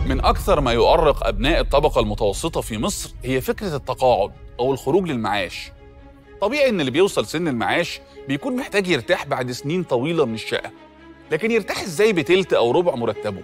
من أكثر ما يؤرق أبناء الطبقة المتوسطة في مصر هي فكرة التقاعد أو الخروج للمعاش طبيعي إن اللي بيوصل سن المعاش بيكون محتاج يرتاح بعد سنين طويلة من الشقة لكن يرتاح إزاي بتلت أو ربع مرتبه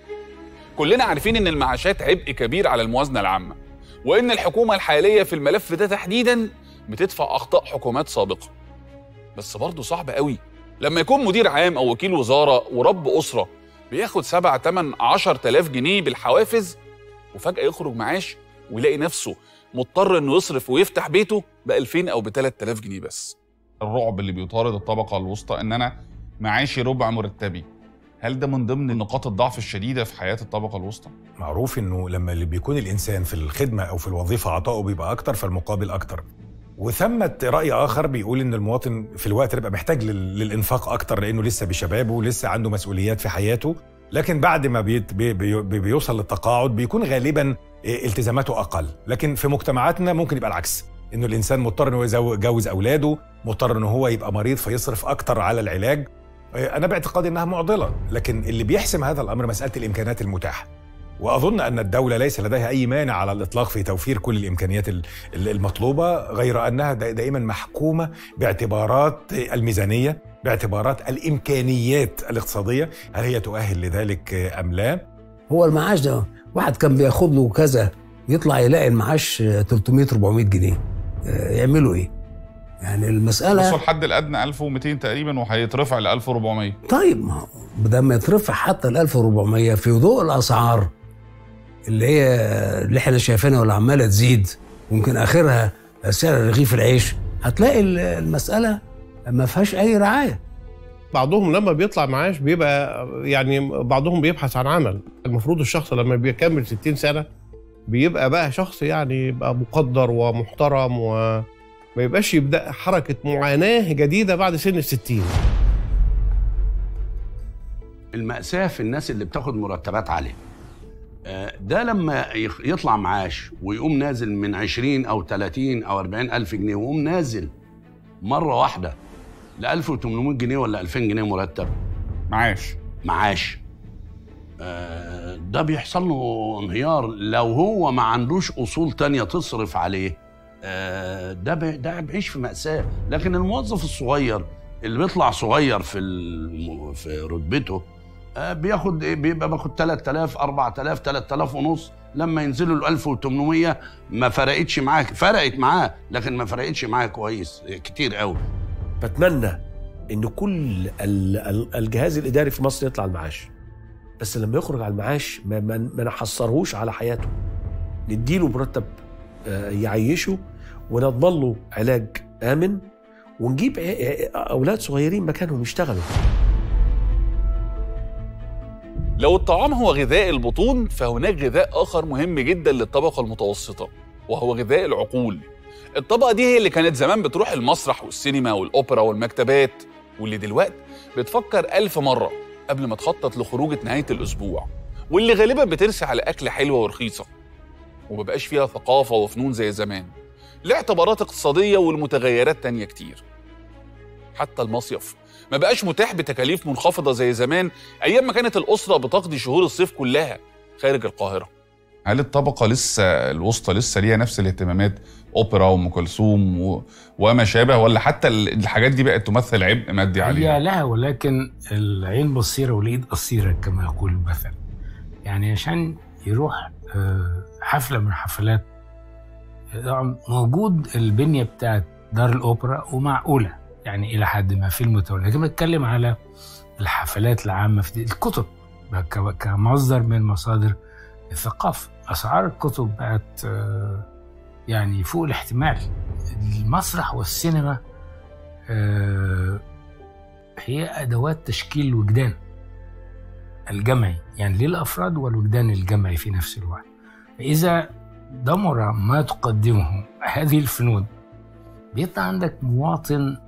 كلنا عارفين إن المعاشات عبء كبير على الموازنة العامة وإن الحكومة الحالية في الملف ده تحديداً بتدفع أخطاء حكومات سابقة بس برضه صعب قوي لما يكون مدير عام أو وكيل وزارة ورب أسرة بياخد 7 8 10000 جنيه بالحوافز وفجأة يخرج معاش ويلاقي نفسه مضطر إنه يصرف ويفتح بيته ب 2000 أو ب 3000 جنيه بس الرعب اللي بيطارد الطبقة الوسطى إن أنا معاشي ربع مرتبي هل ده من ضمن نقاط الضعف الشديدة في حياة الطبقة الوسطى؟ معروف انه لما اللي بيكون الانسان في الخدمه او في الوظيفه عطاؤه بيبقى اكتر فالمقابل اكتر وثمة رأي آخر بيقول إن المواطن في الوقت ده بيبقى محتاج لل- للإنفاق أكتر لأنه لسه بشبابه لسه عنده مسؤوليات في حياته لكن بعد ما بيت بي بي بي بيوصل للتقاعد بيكون غالبا إيه، التزاماته أقل لكن في مجتمعاتنا ممكن يبقى العكس إنه الإنسان مضطر إنه يزو- يجوز أولاده مضطر إنه هو يبقى مريض فيصرف أكتر على العلاج إيه، أنا باعتقادي إنها معضلة لكن اللي بيحسم هذا الأمر مسألة الإمكانات المتاحة واظن ان الدوله ليس لديها اي مانع على الاطلاق في توفير كل الامكانيات ال- ال- المطلوبه غير انها دا- دائما محكومه باعتبارات الميزانيه باعتبارات الامكانيات الاقتصاديه هل هي تؤهل لذلك ام لا هو المعاش ده واحد كان بياخد له كذا يطلع يلاقي المعاش 300 400 جنيه آه، يعملوا ايه؟ يعني المساله وصل الحد الأدنى 1200 تقريبا وهيترفع ل 1400 طيب ما هو بدل ما يترفع حتى ال 1400 في ضوء الاسعار اللي هي اللي احنا شايفينها واللي عماله تزيد ممكن اخرها سعر رغيف العيش هتلاقي ال- المساله ما فيهاش اي رعايه بعضهم لما بيطلع معاش بيبقى يعني بعضهم بيبحث عن عمل المفروض الشخص لما بيكمل 60 سنة بيبقى بقى شخص يعني يبقى مقدر ومحترم وما يبقاش يبدأ حركة معاناة جديدة بعد سن الستين المأساة في الناس اللي بتاخد مرتبات عالية آه، ده لما يخ- يطلع معاش ويقوم نازل من 20 أو 30 أو 40 ألف جنيه ويقوم نازل مرة واحدة ل 1800 جنيه ولا 2000 جنيه مرتب معاش معاش آه، ده بيحصل له انهيار لو هو ما عندوش اصول تانية تصرف عليه آه، ده بي- ده بيعيش في مأساة لكن الموظف الصغير اللي بيطلع صغير في الم- في رتبته آه، بياخد ايه بيبقى باخد 3000 4000 3000 ونص لما ينزلوا ال 1800 ما فرقتش معاه فرقت معاه لكن ما فرقتش معاه كويس كتير قوي بتمنى ان كل ال- ال- الجهاز الاداري في مصر يطلع المعاش بس لما يخرج على المعاش ما, ما, ما نحصرهوش على حياته نديله مرتب آه، يعيشه ونضمن له علاج امن ونجيب ع- ع- اولاد صغيرين مكانهم يشتغلوا لو الطعام هو غذاء البطون فهناك غذاء آخر مهم جدا للطبقة المتوسطة وهو غذاء العقول الطبقة دي هي اللي كانت زمان بتروح المسرح والسينما والأوبرا والمكتبات واللي دلوقتي بتفكر ألف مرة قبل ما تخطط لخروجة نهاية الأسبوع واللي غالبا بترسي على أكل حلوة ورخيصة ومبقاش فيها ثقافة وفنون زي زمان لاعتبارات اقتصادية والمتغيرات تانية كتير حتى المصيف ما بقاش متاح بتكاليف منخفضة زي زمان أيام ما كانت الأسرة بتقضي شهور الصيف كلها خارج القاهرة هل الطبقة لسه الوسطى لسه ليها نفس الاهتمامات أوبرا وأم كلثوم و... وما شابه ولا حتى ال- الحاجات دي بقت تمثل عبء مادي هي عليها؟ لها ولكن العين بصيرة والإيد قصيرة كما يقول المثل يعني عشان يروح آه، حفلة من حفلات طبعا موجود البنية بتاعت دار الأوبرا ومعقولة يعني إلى حد ما في المتولى لكن بتكلم على الحفلات العامة في دي. الكتب ك- كمصدر من مصادر الثقافة أسعار الكتب بقت آه، يعني فوق الاحتمال المسرح والسينما آه، هي ادوات تشكيل الوجدان الجمعي يعني للافراد والوجدان الجمعي في نفس الوقت فاذا دمر ما تقدمه هذه الفنون بيطلع عندك مواطن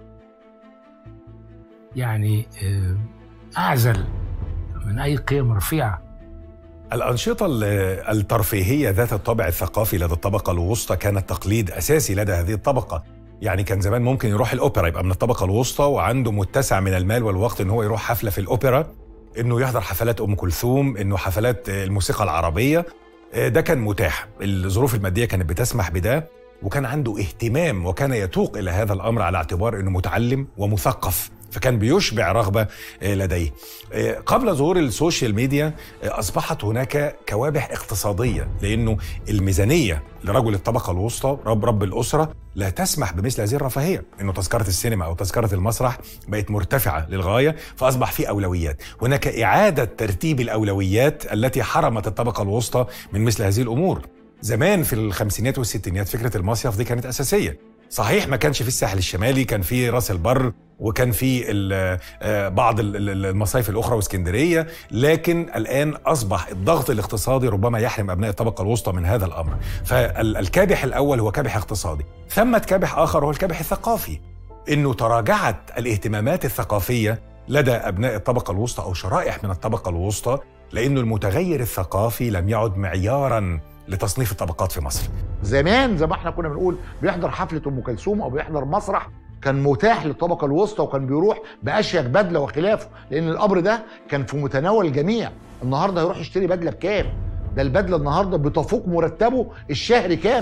يعني آه، اعزل من اي قيم رفيعه الأنشطة ال- الترفيهية ذات الطابع الثقافي لدى الطبقة الوسطى كانت تقليد أساسي لدى هذه الطبقة يعني كان زمان ممكن يروح الأوبرا يبقى من الطبقة الوسطى وعنده متسع من المال والوقت إن هو يروح حفلة في الأوبرا انه يحضر حفلات ام كلثوم انه حفلات آه، الموسيقى العربيه آه، ده كان متاح الظروف الماديه كانت بتسمح بده وكان عنده اهتمام وكان يتوق الى هذا الامر على اعتبار انه متعلم ومثقف فكان بيشبع رغبه آه، لديه آه، قبل ظهور السوشيال ميديا آه، اصبحت هناك كوابح اقتصاديه لانه الميزانيه لرجل الطبقه الوسطى رب رب الاسره لا تسمح بمثل هذه الرفاهيه انه تذكره السينما او تذكره المسرح بقت مرتفعه للغايه فاصبح في اولويات هناك اعاده ترتيب الاولويات التي حرمت الطبقه الوسطى من مثل هذه الامور زمان في الخمسينات والستينات فكره المصيف دي كانت اساسيه صحيح ما كانش في الساحل الشمالي كان في راس البر وكان في ال- آه، بعض ال- ال- المصايف الاخرى واسكندريه لكن الان اصبح الضغط الاقتصادي ربما يحرم ابناء الطبقه الوسطى من هذا الامر فالكابح الاول هو كابح اقتصادي ثمة كابح اخر هو الكابح الثقافي انه تراجعت الاهتمامات الثقافيه لدى ابناء الطبقه الوسطى او شرائح من الطبقه الوسطى لانه المتغير الثقافي لم يعد معيارا لتصنيف الطبقات في مصر زمان زي ما احنا كنا بنقول بيحضر حفله ام كلثوم او بيحضر مسرح كان متاح للطبقه الوسطى وكان بيروح باشيك بدله وخلافه لان الامر ده كان في متناول الجميع النهارده هيروح يشتري بدله بكام ده البدله النهارده بتفوق مرتبه الشهري كام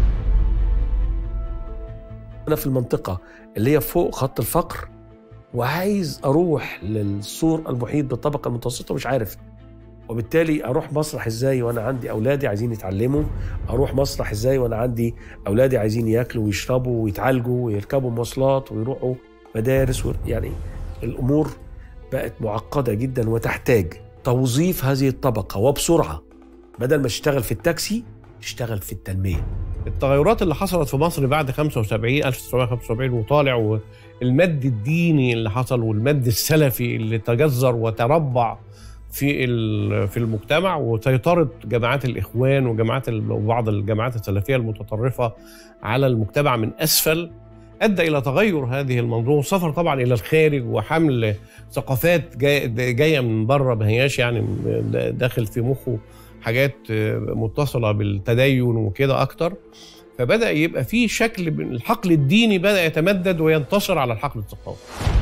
انا في المنطقه اللي هي فوق خط الفقر وعايز اروح للسور المحيط بالطبقه المتوسطه مش عارف وبالتالي اروح مسرح ازاي وانا عندي اولادي عايزين يتعلموا اروح مسرح ازاي وانا عندي اولادي عايزين ياكلوا ويشربوا ويتعالجوا ويركبوا مواصلات ويروحوا مدارس و... يعني الامور بقت معقده جدا وتحتاج توظيف هذه الطبقه وبسرعه بدل ما تشتغل في التاكسي تشتغل في التنميه التغيرات اللي حصلت في مصر بعد 75 1975 وطالع والمد الديني اللي حصل والمد السلفي اللي تجذر وتربع في ال- في المجتمع وسيطره جماعات الاخوان وجماعات ال- وبعض الجماعات السلفيه المتطرفه على المجتمع من اسفل ادى الى تغير هذه المنظومه والسفر طبعا الى الخارج وحمل ثقافات جاي- جايه من بره ما هياش يعني داخل في مخه حاجات متصله بالتدين وكده اكتر فبدا يبقى في شكل من الحقل الديني بدا يتمدد وينتصر على الحقل الثقافي